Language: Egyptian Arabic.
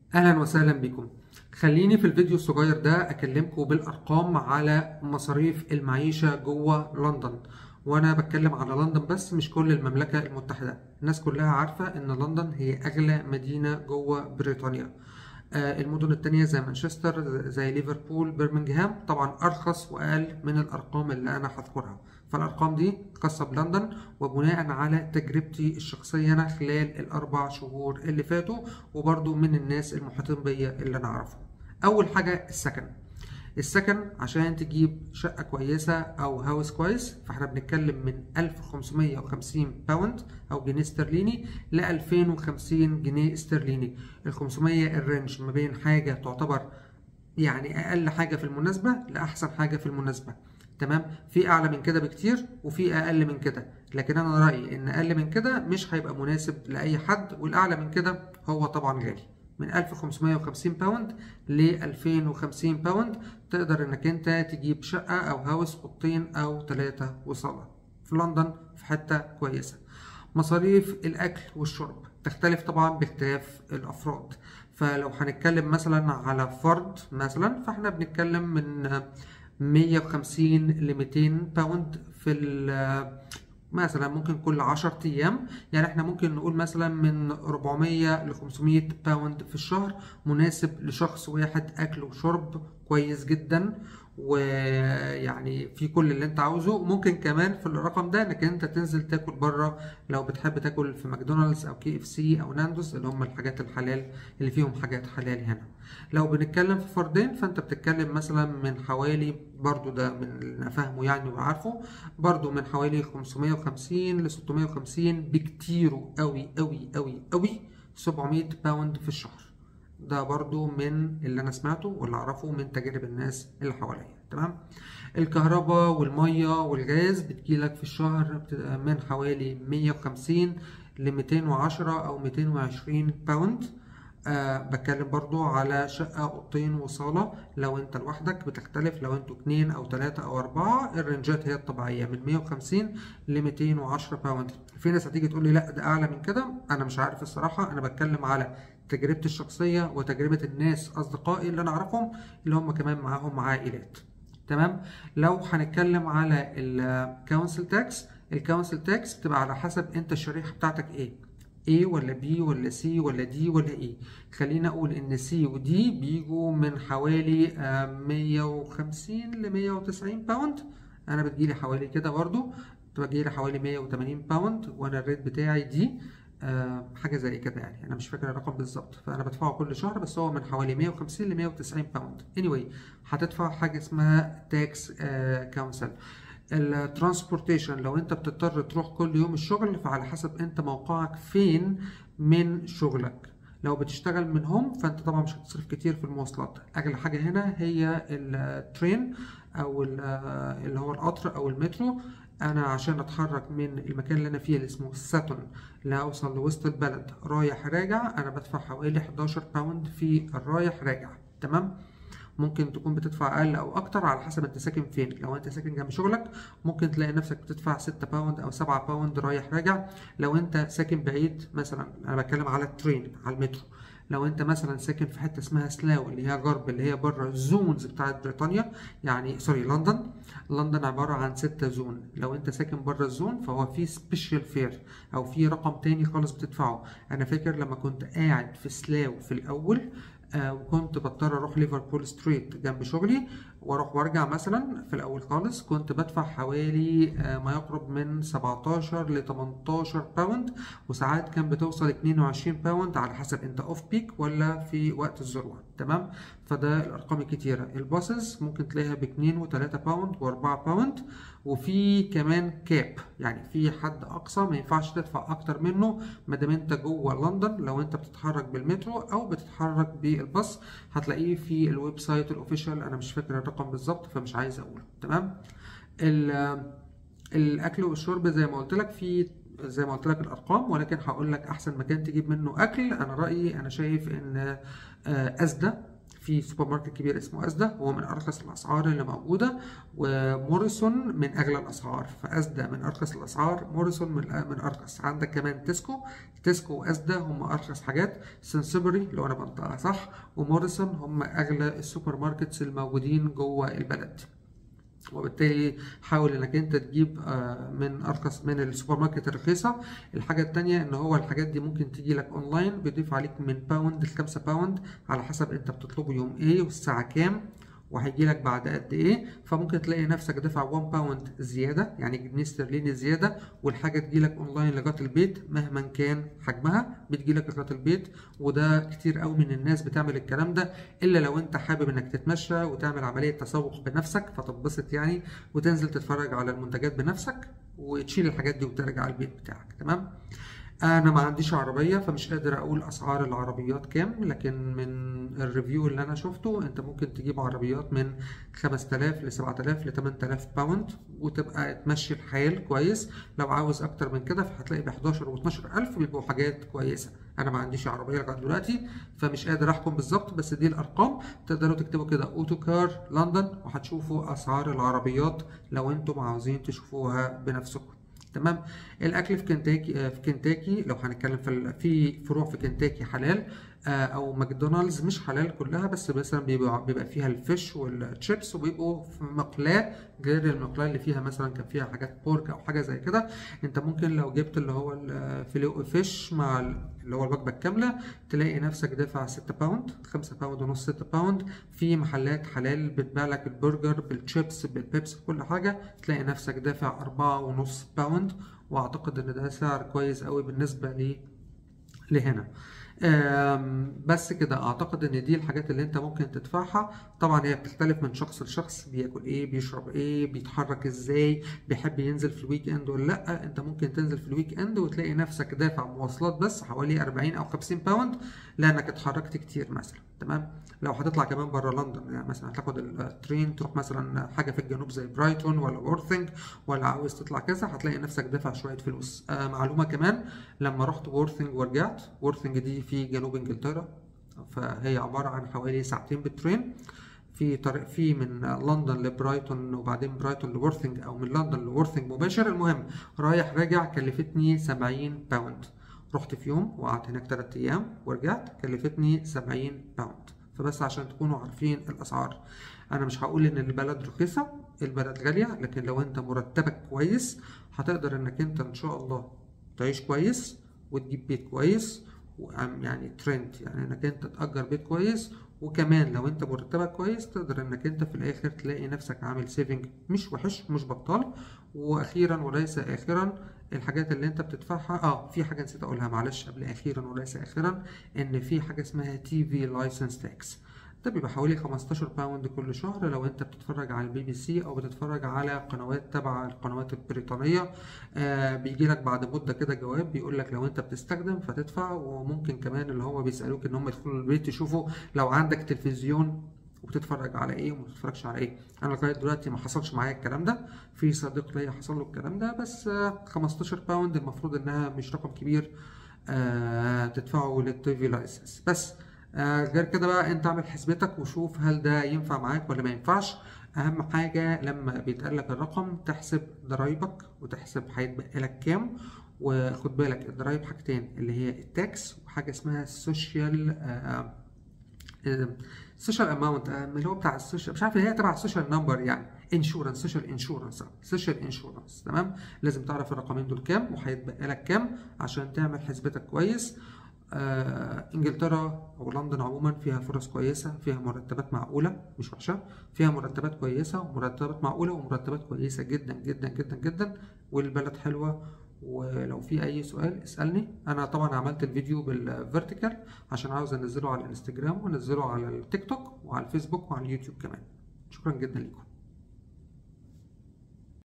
اهلا وسهلا بكم خليني في الفيديو الصغير ده اكلمكم بالارقام على مصاريف المعيشه جوه لندن وانا بتكلم على لندن بس مش كل المملكه المتحده الناس كلها عارفه ان لندن هي اغلى مدينه جوه بريطانيا آه، المدن التانية زي مانشستر زي ليفربول برمنجهام طبعا أرخص وأقل من الأرقام اللي أنا هذكرها فالأرقام دي خاصة بلندن وبناء على تجربتي الشخصية أنا خلال الأربع شهور اللي فاتوا وبرضو من الناس المحيطين بيا اللي أنا أعرفهم أول حاجة السكن السكن عشان تجيب شقة كويسة أو هاوس كويس فاحنا بنتكلم من 1550 باوند أو جنيه استرليني ل 2050 جنيه استرليني ال 500 الرينج ما بين حاجة تعتبر يعني أقل حاجة في المناسبة لأحسن حاجة في المناسبة تمام في أعلى من كده بكتير وفي أقل من كده لكن أنا رأيي إن أقل من كده مش هيبقى مناسب لأي حد والأعلى من كده هو طبعا غالي من 1550 باوند ل 2050 باوند تقدر انك انت تجيب شقة او هاوس اوضتين او ثلاثة وصالة في لندن في حتة كويسة مصاريف الاكل والشرب تختلف طبعا باختلاف الافراد فلو هنتكلم مثلا على فرد مثلا فاحنا بنتكلم من 150 ل 200 باوند في مثلا ممكن كل 10 ايام يعني احنا ممكن نقول مثلا من 400 ل 500 باوند في الشهر مناسب لشخص واحد اكل وشرب كويس جدا ويعني في كل اللي انت عاوزه ممكن كمان في الرقم ده انك انت تنزل تاكل بره لو بتحب تاكل في ماكدونالدز او كي اف سي او ناندوس اللي هم الحاجات الحلال اللي فيهم حاجات حلال هنا لو بنتكلم في فردين فانت بتتكلم مثلا من حوالي برضو ده من اللي انا فاهمه يعني وعارفه برضو من حوالي 550 ل 650 بكتيره قوي قوي قوي قوي 700 باوند في الشهر ده برضو من اللي انا سمعته واللي اعرفه من تجارب الناس اللي حواليا تمام الكهرباء والميه والغاز بتجيلك في الشهر من حوالي 150 ل 210 او 220 باوند أه بتكلم برضو على شقة أوضتين وصالة لو أنت لوحدك بتختلف لو أنتوا اتنين أو تلاتة أو أربعة الرنجات هي الطبيعية من 150 ل 210 باوند في ناس هتيجي تقول لي لا ده أعلى من كده أنا مش عارف الصراحة أنا بتكلم على تجربتي الشخصية وتجربة الناس أصدقائي اللي أنا أعرفهم اللي هم كمان معاهم عائلات تمام لو هنتكلم على الكونسل تاكس الكونسل تاكس بتبقى على حسب أنت الشريحة بتاعتك إيه A ولا B ولا C ولا D ولا E خلينا أقول إن C و D بيجوا من حوالي 150 ل 190 باوند أنا بتجيلي حوالي كده برضو بتجيلي حوالي 180 باوند وأنا الريت بتاعي دي أه حاجة زي كده يعني أنا مش فاكر الرقم بالظبط فأنا بدفعه كل شهر بس هو من حوالي 150 ل 190 باوند anyway هتدفع حاجة اسمها تاكس كونسل الترانسبورتيشن لو انت بتضطر تروح كل يوم الشغل فعلى حسب انت موقعك فين من شغلك لو بتشتغل من هوم فانت طبعا مش هتصرف كتير في المواصلات اغلى حاجه هنا هي الترين او اللي هو القطر او المترو انا عشان اتحرك من المكان اللي انا فيه اللي اسمه ساتون لاوصل لوسط البلد رايح راجع انا بدفع حوالي 11 باوند في الرايح راجع تمام ممكن تكون بتدفع اقل او اكتر على حسب انت ساكن فين لو انت ساكن جنب شغلك ممكن تلاقي نفسك بتدفع 6 باوند او 7 باوند رايح راجع لو انت ساكن بعيد مثلا انا بتكلم على الترين على المترو لو انت مثلا ساكن في حته اسمها سلاو اللي هي غرب اللي هي بره الزونز بتاعت بريطانيا يعني سوري لندن لندن عباره عن ستة زون لو انت ساكن بره الزون فهو في سبيشال فير او في رقم تاني خالص بتدفعه انا فاكر لما كنت قاعد في سلاو في الاول آه وكنت بضطر اروح ليفربول ستريت جنب شغلي واروح وارجع مثلا في الاول خالص كنت بدفع حوالي آه ما يقرب من 17 ل 18 باوند وساعات كان بتوصل 22 باوند على حسب انت اوف بيك ولا في وقت الذروه تمام فده الارقام الكتيره الباصز ممكن تلاقيها ب 2 و3 باوند و4 باوند وفي كمان كاب يعني في حد اقصى ما ينفعش تدفع اكتر منه ما دام انت جوه لندن لو انت بتتحرك بالمترو او بتتحرك بالباص هتلاقيه في الويب سايت الاوفيشال انا مش فاكر الرقم بالظبط فمش عايز اقوله تمام الاكل والشرب زي ما قلت لك في زي ما قلت لك الارقام ولكن هقول لك احسن مكان تجيب منه اكل انا رايي انا شايف ان ازدا في سوبر ماركت كبير اسمه أزدا هو من أرخص الأسعار اللي موجودة وموريسون من أغلى الأسعار فأزدا من أرخص الأسعار موريسون من من أرخص عندك كمان تسكو تسكو وأزدا هم أرخص حاجات سنسبري لو أنا بنطقها صح وموريسون هم أغلى السوبر ماركتس الموجودين جوه البلد وبالتالي حاول انك انت تجيب من ارخص من السوبر ماركت الرخيصه الحاجه التانية ان هو الحاجات دي ممكن تيجي لك اونلاين بيضيف عليك من باوند ل 5 باوند على حسب انت بتطلبه يوم ايه والساعه كام وهيجي لك بعد قد ايه فممكن تلاقي نفسك دافع 1 باوند زياده يعني جنيه استرليني زياده والحاجه تجي لك اونلاين لغايه البيت مهما كان حجمها بتجي لك لغايه البيت وده كتير قوي من الناس بتعمل الكلام ده الا لو انت حابب انك تتمشى وتعمل عمليه تسوق بنفسك فتتبسط يعني وتنزل تتفرج على المنتجات بنفسك وتشيل الحاجات دي وترجع البيت بتاعك تمام انا ما عنديش عربيه فمش قادر اقول اسعار العربيات كام لكن من الريفيو اللي انا شفته انت ممكن تجيب عربيات من 5000 ل 7000 ل 8000 باوند وتبقى تمشي الحال كويس لو عاوز اكتر من كده فهتلاقي ب 11 و 12000 بيبقوا حاجات كويسه انا ما عنديش عربيه لغايه دلوقتي فمش قادر احكم بالظبط بس دي الارقام تقدروا تكتبوا كده اوتو كار لندن وهتشوفوا اسعار العربيات لو انتم عاوزين تشوفوها بنفسكم تمام الاكل في كنتاكي في كنتاكي لو هنتكلم في في فروع في كنتاكي حلال او ماكدونالدز مش حلال كلها بس مثلا بيبقى بيبقى فيها الفيش والشيبس وبيبقوا في مقلاه غير المقلاه اللي فيها مثلا كان فيها حاجات بورك او حاجه زي كده انت ممكن لو جبت اللي هو الفيلو فيش مع اللي هو الوجبه الكامله تلاقي نفسك دافع 6 باوند 5 باوند ونص 6 باوند في محلات حلال بتبيع لك البرجر بالشيبس بالبيبس بكل حاجه تلاقي نفسك دافع 4 ونص باوند واعتقد ان ده سعر كويس قوي بالنسبه لي لهنا بس كده اعتقد ان دي الحاجات اللي انت ممكن تدفعها طبعا هي بتختلف من شخص لشخص بياكل ايه بيشرب ايه بيتحرك ازاي بيحب ينزل في الويك اند ولا لا انت ممكن تنزل في الويك اند وتلاقي نفسك دافع مواصلات بس حوالي 40 او 50 باوند لانك اتحركت كتير مثلا تمام لو هتطلع كمان بره لندن يعني مثلا هتاخد الترين تروح مثلا حاجه في الجنوب زي برايتون ولا وورثنج ولا عاوز تطلع كذا هتلاقي نفسك دافع شويه فلوس آه معلومه كمان لما رحت وورثنج ورجعت وورثنج دي في جنوب انجلترا فهي عباره عن حوالي ساعتين بالترين في طريق في من لندن لبرايتون وبعدين برايتون لورثنج او من لندن لورثنج مباشر المهم رايح راجع كلفتني 70 باوند رحت في يوم وقعدت هناك 3 ايام ورجعت كلفتني 70 باوند فبس عشان تكونوا عارفين الاسعار انا مش هقول ان البلد رخيصه البلد غاليه لكن لو انت مرتبك كويس هتقدر انك انت ان شاء الله تعيش كويس وتجيب بيت كويس يعني ترند يعني انك انت تأجر بيت كويس وكمان لو انت مرتبك كويس تقدر انك انت في الاخر تلاقي نفسك عامل سيفنج مش وحش مش بطال واخيرا وليس اخرا الحاجات اللي انت بتدفعها اه في حاجه نسيت اقولها معلش قبل اخيرا وليس اخرا ان في حاجه اسمها تي في لايسنس تاكس ده بيبقى حوالي 15 باوند كل شهر لو انت بتتفرج على البي بي سي او بتتفرج على قنوات تبع القنوات البريطانيه آه بيجي لك بعد مده كده جواب بيقول لك لو انت بتستخدم فتدفع وممكن كمان اللي هو بيسالوك ان هم يدخلوا البيت يشوفوا لو عندك تلفزيون وبتتفرج على ايه وما بتتفرجش على ايه انا لغايه دلوقتي ما حصلش معايا الكلام ده في صديق ليا حصل له الكلام ده بس آه 15 باوند المفروض انها مش رقم كبير آه تدفعه للتي في لايسنس بس آه غير كده بقى انت اعمل حسبتك وشوف هل ده ينفع معاك ولا ما ينفعش اهم حاجه لما بيتقال لك الرقم تحسب ضرايبك وتحسب هيتبقى لك كام وخد بالك الضرايب حاجتين اللي هي التاكس وحاجه اسمها السوشيال السوشيال اماونت اللي هو بتاع السوشيال مش عارف هي تبع السوشيال نمبر يعني انشورنس سوشيال انشورنس سوشيال انشورنس تمام لازم تعرف الرقمين دول كام وهيتبقى لك كام عشان تعمل حسبتك كويس آه انجلترا او لندن عموما فيها فرص كويسه فيها مرتبات معقوله مش وحشه فيها مرتبات كويسه ومرتبات معقوله ومرتبات كويسه جدا جدا جدا جدا والبلد حلوه ولو في اي سؤال اسالني انا طبعا عملت الفيديو بالفيرتيكال عشان عاوز انزله على الانستجرام وانزله على التيك توك وعلى الفيسبوك وعلى اليوتيوب كمان شكرا جدا لكم